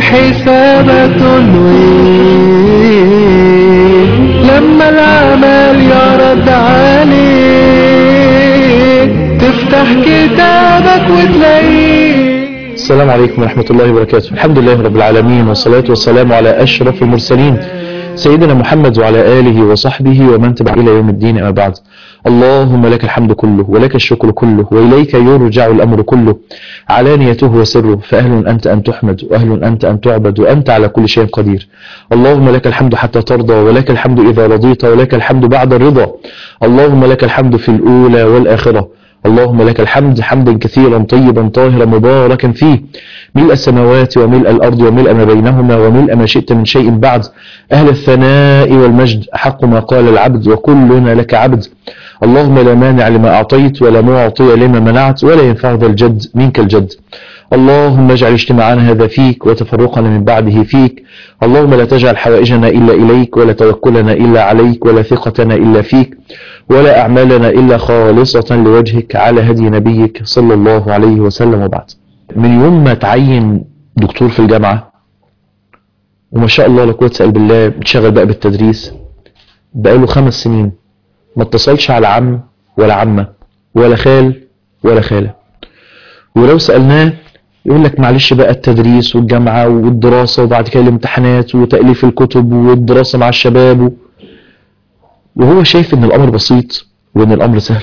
حسابك تنوي لما العمل يرد عليك تفتح كتابك وتلاقيه السلام عليكم ورحمة الله وبركاته الحمد لله رب العالمين والصلاة والسلام على أشرف المرسلين سيدنا محمد وعلى آله وصحبه ومن تبع إلى يوم الدين أما بعد اللهم لك الحمد كله ولك الشكر كله وإليك يرجع الأمر كله علانيته وسره فأهل أنت أن تحمد وأهل أنت أن تعبد وأنت على كل شيء قدير اللهم لك الحمد حتى ترضى ولك الحمد إذا رضيت ولك الحمد بعد الرضا اللهم لك الحمد في الأولى والآخرة اللهم لك الحمد حمدا كثيرا طيبا طاهرا مباركا فيه ملء السماوات وملء الأرض وملء ما بينهما وملء ما شئت من شيء بعد أهل الثناء والمجد أحق ما قال العبد وكلنا لك عبد اللهم لا مانع لما أعطيت ولا معطي لما منعت ولا ينفع ذا الجد منك الجد اللهم اجعل اجتماعنا هذا فيك وتفرقنا من بعده فيك اللهم لا تجعل حوائجنا إلا إليك ولا توكلنا إلا عليك ولا ثقتنا إلا فيك ولا أعمالنا إلا خالصة لوجهك على هدي نبيك صلى الله عليه وسلم وبعد من يوم ما تعين دكتور في الجامعة وما شاء الله لا قوه الا بالله بتشغل بقى بالتدريس بقاله خمس سنين ما اتصلش على عم ولا عمة ولا خال ولا خالة ولو سألناه يقول لك معلش بقى التدريس والجامعة والدراسة وبعد كده الامتحانات وتأليف الكتب والدراسة مع الشباب وهو شايف ان الامر بسيط وان الامر سهل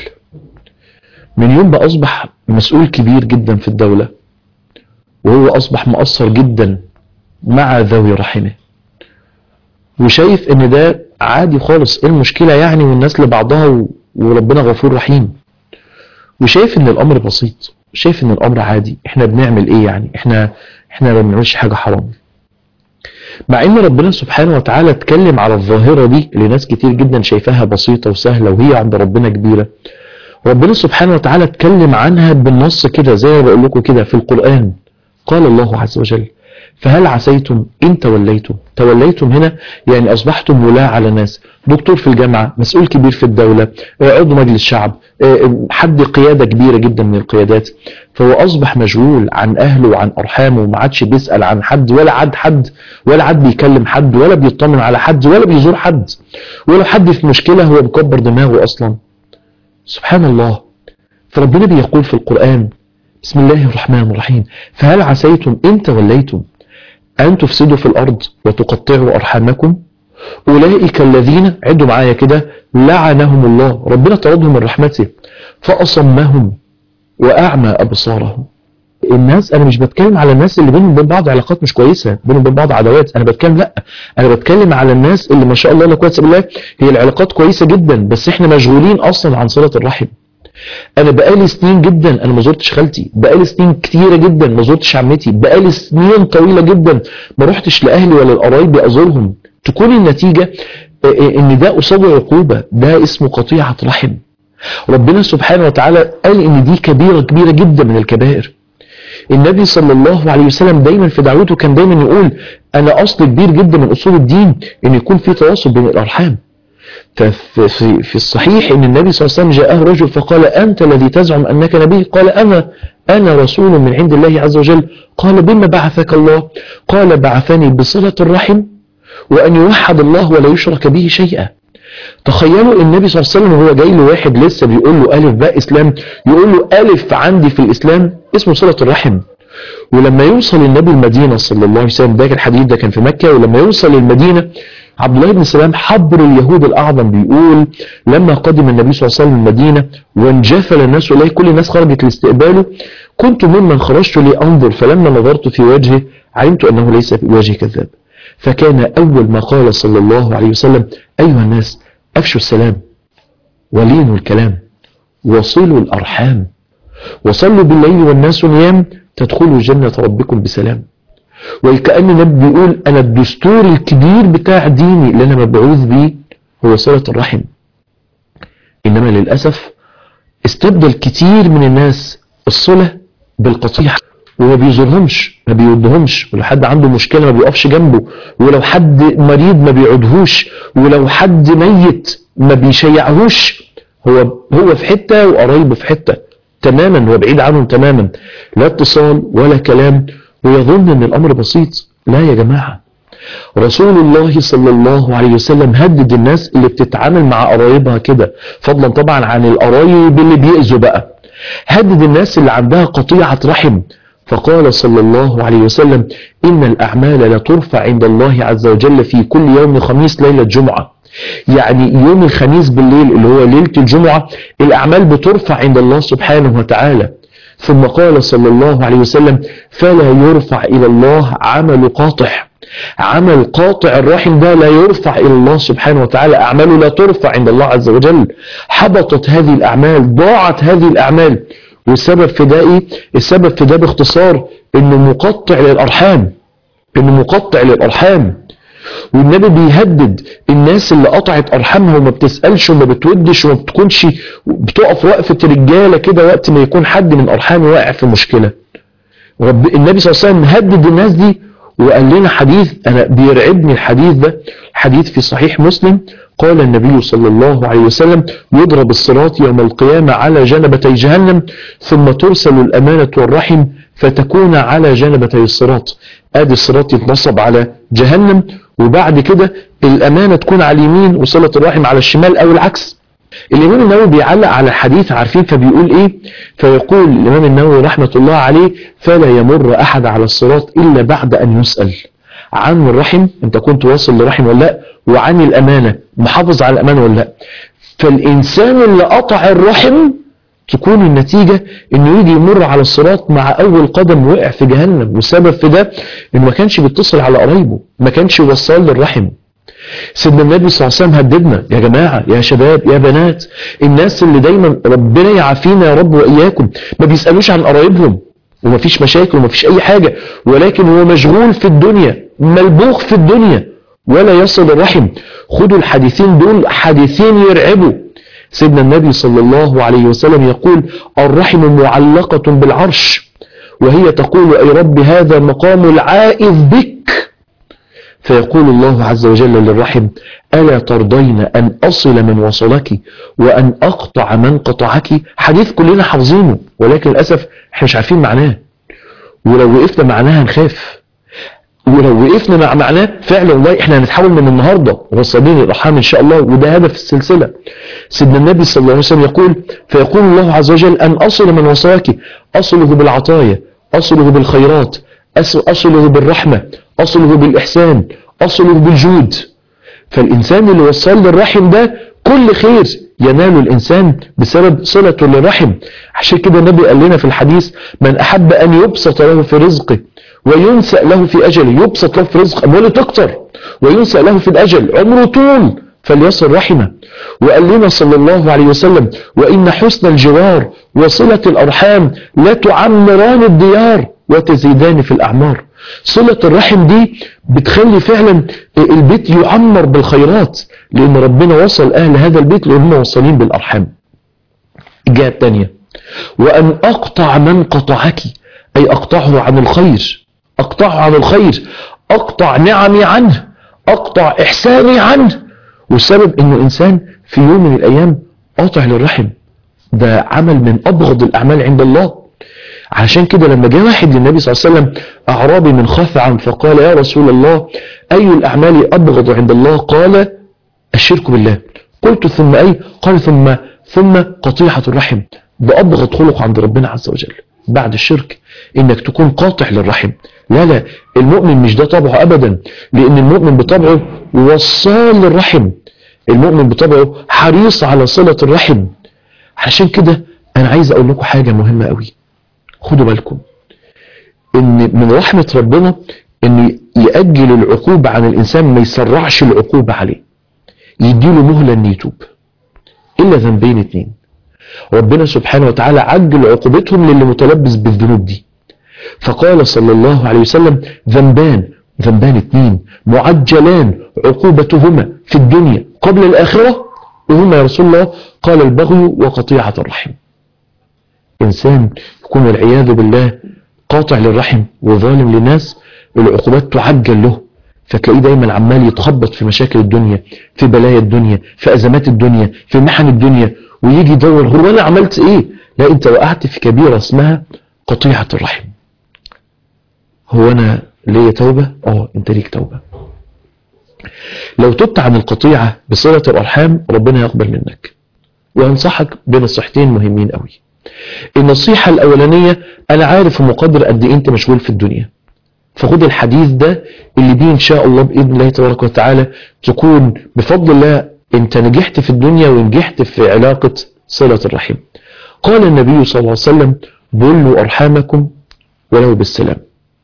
من يوم ما اصبح مسؤول كبير جدا في الدولة وهو اصبح مؤثر جدا مع ذوي رحمه وشايف ان ده عادي خالص ايه المشكلة يعني والناس لبعضها وربنا غفور رحيم وشايف ان الامر بسيط شايف ان الامر عادي احنا بنعمل ايه يعني احنا احنا ما بنعملش حاجة حرام مع ان ربنا سبحانه وتعالى اتكلم على الظاهرة دي اللي ناس كتير جدا شايفاها بسيطة وسهلة وهي عند ربنا كبيرة ربنا سبحانه وتعالى اتكلم عنها بالنص كده زي ما بقول لكم كده في القرآن قال الله عز وجل فهل عسيتم إن توليتم توليتم هنا يعني أصبحتم ولاة على ناس دكتور في الجامعة مسؤول كبير في الدولة عضو مجلس شعب حد قيادة كبيرة جدا من القيادات فهو أصبح مشغول عن أهله وعن أرحامه وما عادش بيسأل عن حد ولا عاد حد ولا عاد بيكلم حد ولا بيطمن على حد ولا بيزور حد ولا حد في مشكلة هو مكبر دماغه أصلا سبحان الله فربنا بيقول في القرآن بسم الله الرحمن الرحيم فهل عسيتم إن توليتم أن تفسدوا في الأرض وتقطعوا أرحامكم أولئك الذين عدوا معايا كده لعنهم الله ربنا طردهم من رحمته فأصمهم وأعمى أبصارهم الناس أنا مش بتكلم على الناس اللي بينهم وبين بعض علاقات مش كويسة بينهم وبين بعض عداوات أنا بتكلم لا أنا بتكلم على الناس اللي ما شاء الله لا قوه الا بالله هي العلاقات كويسة جدا بس احنا مشغولين أصلا عن صلة الرحم انا بقالي سنين جدا انا ما زرتش خالتي بقالي سنين كتيرة جدا ما زرتش عمتي بقالي سنين طويلة جدا ما رحتش لاهلي ولا لقرايبي ازورهم تكون النتيجة ان ده قصاد عقوبة ده اسمه قطيعة رحم ربنا سبحانه وتعالى قال ان دي كبيرة كبيرة جدا من الكبائر النبي صلى الله عليه وسلم دايما في دعوته كان دايما يقول انا اصل كبير جدا من اصول الدين ان يكون في تواصل بين الارحام ففي في الصحيح ان النبي صلى الله عليه وسلم جاءه رجل فقال انت الذي تزعم انك نبي قال انا انا رسول من عند الله عز وجل قال بما بعثك الله قال بعثني بصلة الرحم وان يوحد الله ولا يشرك به شيئا تخيلوا النبي صلى الله عليه وسلم وهو جاي له واحد لسه بيقول له الف باء اسلام يقول له الف عندي في الاسلام اسمه صلة الرحم ولما يوصل النبي المدينة صلى الله عليه وسلم ده الحديث ده كان في مكة ولما يوصل المدينة عبد الله بن سلام حبر اليهود الأعظم بيقول لما قدم النبي صلى الله عليه وسلم المدينة وانجفل الناس إليه كل الناس خرجت لاستقباله كنت ممن خرجت لأنظر فلما نظرت في وجهه علمت أنه ليس في وجه كذاب فكان أول ما قال صلى الله عليه وسلم أيها الناس أفشوا السلام ولينوا الكلام وصلوا الأرحام وصلوا بالليل والناس نيام تدخلوا جنة ربكم بسلام وكأن النبي بيقول أنا الدستور الكبير بتاع ديني اللي أنا مبعوث بيه هو صلة الرحم إنما للأسف استبدل كتير من الناس الصلة بالقطيعة وما بيزورهمش ما بيودهمش ولو حد عنده مشكلة ما بيقفش جنبه ولو حد مريض ما بيعودهوش ولو حد ميت ما بيشيعهوش هو هو في حتة وقرايبه في حتة تماما وبعيد عنهم تماما لا اتصال ولا كلام ويظن ان الامر بسيط لا يا جماعة رسول الله صلى الله عليه وسلم هدد الناس اللي بتتعامل مع قرايبها كده فضلا طبعا عن القرايب اللي بيأذوا بقى هدد الناس اللي عندها قطيعة رحم فقال صلى الله عليه وسلم إن الأعمال لا ترفع عند الله عز وجل في كل يوم خميس ليلة جمعة يعني يوم الخميس بالليل اللي هو ليلة الجمعة الأعمال بترفع عند الله سبحانه وتعالى ثم قال صلى الله عليه وسلم فلا يرفع إلى الله عمل قاطع عمل قاطع الرحم ده لا يرفع إلى الله سبحانه وتعالى أعماله لا ترفع عند الله عز وجل حبطت هذه الأعمال ضاعت هذه الأعمال والسبب في ده إيه؟ السبب في ده باختصار إنه مقطع للأرحام إنه مقطع للأرحام والنبي بيهدد الناس اللي قطعت ارحامها وما بتسالش وما بتودش وما بتكونش بتقف وقفه رجاله كده وقت ما يكون حد من ارحامه واقع في مشكله رب النبي صلى الله عليه وسلم هدد الناس دي وقال لنا حديث انا بيرعبني الحديث ده حديث في صحيح مسلم قال النبي صلى الله عليه وسلم يضرب الصراط يوم القيامة على جنبتي جهنم ثم ترسل الأمانة والرحم فتكون على جنبتي الصراط ادي الصراط يتنصب على جهنم وبعد كده الأمانة تكون على اليمين وصلة الرحم على الشمال أو العكس الإمام النووي بيعلق على الحديث عارفين فبيقول إيه فيقول الإمام النووي رحمة الله عليه فلا يمر أحد على الصراط إلا بعد أن يسأل عن الرحم أنت كنت واصل لرحم ولا لا وعن الأمانة محافظ على الأمانة ولا لا فالإنسان اللي قطع الرحم تكون النتيجة انه يجي يمر على الصراط مع اول قدم وقع في جهنم والسبب في ده انه ما كانش بيتصل على قرايبه ما كانش يوصل للرحم سيدنا النبي صلى الله عليه وسلم هددنا يا جماعة يا شباب يا بنات الناس اللي دايما ربنا يعافينا يا رب وإياكم ما بيسألوش عن قرايبهم ومفيش مشاكل ومفيش أي حاجة ولكن هو مشغول في الدنيا ملبوخ في الدنيا ولا يصل الرحم خدوا الحديثين دول حديثين يرعبوا سيدنا النبي صلى الله عليه وسلم يقول الرحم معلقة بالعرش وهي تقول أي رب هذا مقام العائذ بك فيقول الله عز وجل للرحم ألا ترضين أن أصل من وصلك وأن أقطع من قطعك حديث كلنا حافظينه ولكن للأسف احنا مش عارفين معناه ولو وقفنا معناها نخاف ولو وقفنا مع معناه فعلا والله احنا هنتحول من النهارده وصلين الارحام ان شاء الله وده هدف السلسله سيدنا النبي صلى الله عليه وسلم يقول فيقول الله عز وجل ان اصل من وصاك اصله بالعطايا اصله بالخيرات اصله بالرحمه اصله بالاحسان اصله بالجود فالانسان اللي وصل للرحم ده كل خير ينال الإنسان بسبب صلته للرحم عشان كده النبي قال لنا في الحديث من أحب أن يبسط له في رزقه وينسأ له في أجله يبسط له في رزق أمواله تكتر وينسأ له في الأجل عمره طول فليصل رحمه وقال لنا صلى الله عليه وسلم وإن حسن الجوار وصلة الأرحام لا تعمران الديار وتزيدان في الأعمار صلة الرحم دي بتخلي فعلا البيت يعمر بالخيرات لأن ربنا وصل أهل هذا البيت لأنهم موصلين بالأرحام الجهة الثانية وأن أقطع من قطعك أي أقطعه عن الخير أقطعه عن الخير أقطع نعمي عنه أقطع إحساني عنه والسبب أنه إنسان في يوم من الأيام قاطع للرحم ده عمل من أبغض الأعمال عند الله عشان كده لما جاء واحد للنبي صلى الله عليه وسلم أعرابي من خثعم فقال يا رسول الله أي الأعمال أبغض عند الله قال الشرك بالله قلت ثم أي قال ثم ثم قطيعة الرحم ده أبغض خلق عند ربنا عز وجل بعد الشرك انك تكون قاطع للرحم لا لا المؤمن مش ده طبعه ابدا لان المؤمن بطبعه وصال للرحم المؤمن بطبعه حريص على صلة الرحم عشان كده انا عايز اقول لكم حاجة مهمة قوي خدوا بالكم ان من رحمة ربنا ان يأجل العقوبة عن الانسان ما يسرعش العقوبة عليه يديله مهلة ان يتوب الا ذنبين اتنين ربنا سبحانه وتعالى عجل عقوبتهم للي متلبس بالذنوب دي فقال صلى الله عليه وسلم ذنبان ذنبان اتنين معجلان عقوبتهما في الدنيا قبل الآخرة وهما يا رسول الله قال البغي وقطيعة الرحم إنسان يكون والعياذ بالله قاطع للرحم وظالم للناس العقوبات تعجل له فتلاقيه دايما عمال يتخبط في مشاكل الدنيا في بلايا الدنيا في أزمات الدنيا في محن الدنيا ويجي يدور هو أنا عملت إيه لا أنت وقعت في كبيرة اسمها قطيعة الرحم هو أنا اللي هي توبة اه انت ليك توبة لو تبت عن القطيعة بصلة الأرحام ربنا يقبل منك وأنصحك بنصيحتين مهمين قوي النصيحة الأولانية أنا عارف ومقدر قد إيه أنت مشغول في الدنيا فخد الحديث ده اللي بيه إن شاء الله بإذن الله تبارك وتعالى تكون بفضل الله أنت نجحت في الدنيا ونجحت في علاقة صلة الرحم قال النبي صلى الله عليه وسلم بلوا أرحامكم ولو بالسلام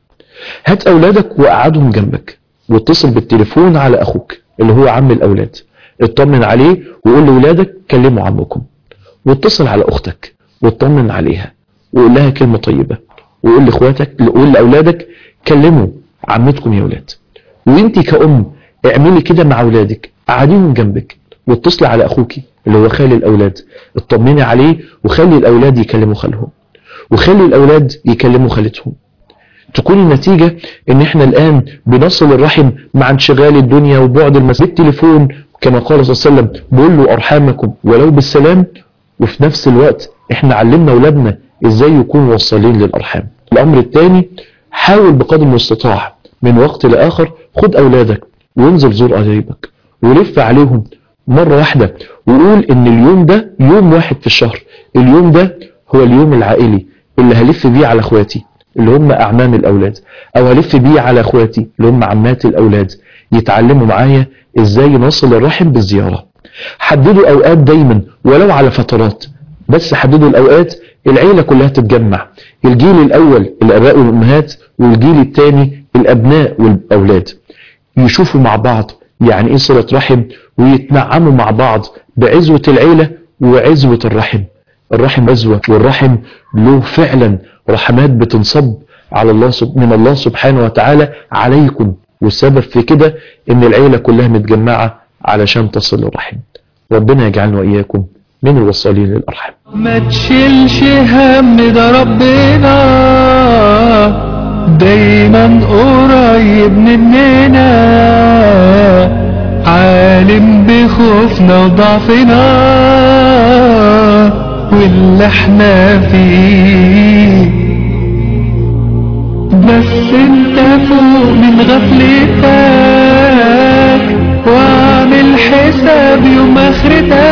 هات أولادك وقعدهم جنبك واتصل بالتليفون على أخوك اللي هو عم الأولاد اطمن عليه وقول لأولادك كلموا عمكم واتصل على أختك واطمن عليها وقول لها كلمة طيبة وقول لإخواتك قول لأولادك كلموا عمتكم يا أولاد وانت كأم اعملي كده مع أولادك قعديهم جنبك واتصلي على أخوك اللي هو خالي الأولاد اطمني عليه وخلي الأولاد يكلموا خالهم وخلي الأولاد يكلموا خالتهم تكون النتيجة ان احنا الان بنصل الرحم مع انشغال الدنيا وبعد المسجد التليفون كما قال صلى الله عليه وسلم بقولوا ارحامكم ولو بالسلام وفي نفس الوقت احنا علمنا اولادنا ازاي يكونوا وصالين للارحام الامر الثاني حاول بقدر المستطاع من وقت لاخر خد اولادك وانزل زور قرايبك ولف عليهم مرة واحدة وقول ان اليوم ده يوم واحد في الشهر اليوم ده هو اليوم العائلي اللي هلف بيه على اخواتي اللي هم اعمام الاولاد او هلف بيه على اخواتي اللي هم عمات الاولاد يتعلموا معايا ازاي نصل الرحم بالزيارة حددوا اوقات دايما ولو على فترات بس حددوا الاوقات العيلة كلها تتجمع الجيل الاول الاباء والامهات والجيل الثاني الابناء والاولاد يشوفوا مع بعض يعني ايه صلة رحم ويتنعموا مع بعض بعزوة العيلة وعزوة الرحم الرحم عزوة والرحم له فعلا رحمات بتنصب على الله سب... من الله سبحانه وتعالى عليكم والسبب في كده ان العيلة كلها متجمعة علشان تصل الرحم ربنا يجعلنا وإياكم من الوصالين للأرحام ما تشيلش هم ده ربنا دايما قريب مننا عالم بخوفنا وضعفنا واللي احنا فيه بس انت فوق من غفلتك واعمل حساب يوم اخرتك